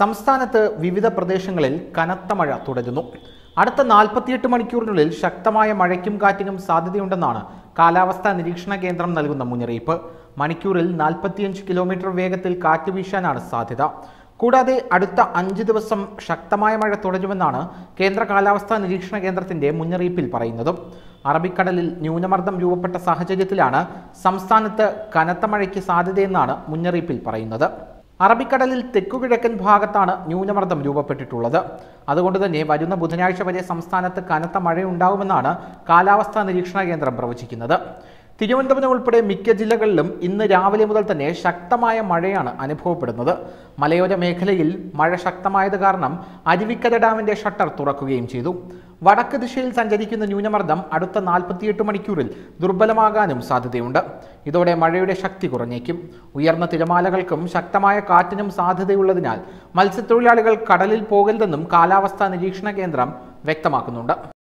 സംസ്ഥാനത്ത് വിവിധ പ്രദേശങ്ങളിൽ കനത്ത മഴ തുടരുന്നു അടുത്ത നാൽപ്പത്തിയെട്ട് മണിക്കൂറിനുള്ളിൽ ശക്തമായ മഴയ്ക്കും കാറ്റിനും സാധ്യതയുണ്ടെന്നാണ് കാലാവസ്ഥാ നിരീക്ഷണ കേന്ദ്രം നൽകുന്ന മുന്നറിയിപ്പ് മണിക്കൂറിൽ നാൽപ്പത്തിയഞ്ച് കിലോമീറ്റർ വേഗത്തിൽ കാറ്റ് വീശാനാണ് സാധ്യത കൂടാതെ അടുത്ത അഞ്ച് ദിവസം ശക്തമായ മഴ തുടരുമെന്നാണ് കേന്ദ്ര കാലാവസ്ഥാ നിരീക്ഷണ കേന്ദ്രത്തിന്റെ മുന്നറിയിപ്പിൽ പറയുന്നത് അറബിക്കടലിൽ ന്യൂനമർദ്ദം രൂപപ്പെട്ട സാഹചര്യത്തിലാണ് സംസ്ഥാനത്ത് കനത്ത മഴയ്ക്ക് സാധ്യതയെന്നാണ് മുന്നറിയിപ്പിൽ പറയുന്നത് അറബിക്കടലിൽ തെക്കുകിഴക്കൻ ഭാഗത്താണ് ന്യൂനമർദ്ദം രൂപപ്പെട്ടിട്ടുള്ളത് അതുകൊണ്ട് തന്നെ വരുന്ന ബുധനാഴ്ച വരെ സംസ്ഥാനത്ത് കനത്ത മഴയുണ്ടാകുമെന്നാണ് കാലാവസ്ഥാ നിരീക്ഷണ കേന്ദ്രം പ്രവചിക്കുന്നത് തിരുവനന്തപുരം ഉൾപ്പെടെ മിക്ക ജില്ലകളിലും ഇന്ന് രാവിലെ മുതൽ തന്നെ ശക്തമായ മഴയാണ് അനുഭവപ്പെടുന്നത് മലയോര മേഖലയിൽ മഴ ശക്തമായത് കാരണം അരുവിക്കര ഡാമിന്റെ ഷട്ടർ തുറക്കുകയും ചെയ്തു വടക്ക് ദിശയിൽ സഞ്ചരിക്കുന്ന ന്യൂനമർദ്ദം അടുത്ത നാൽപ്പത്തിയെട്ട് മണിക്കൂറിൽ ദുർബലമാകാനും സാധ്യതയുണ്ട് ഇതോടെ മഴയുടെ ശക്തി കുറഞ്ഞേക്കും ഉയർന്ന തിരമാലകൾക്കും ശക്തമായ കാറ്റിനും സാധ്യതയുള്ളതിനാൽ മത്സ്യത്തൊഴിലാളികൾ കടലിൽ പോകരുതെന്നും കാലാവസ്ഥാ നിരീക്ഷണ കേന്ദ്രം വ്യക്തമാക്കുന്നുണ്ട്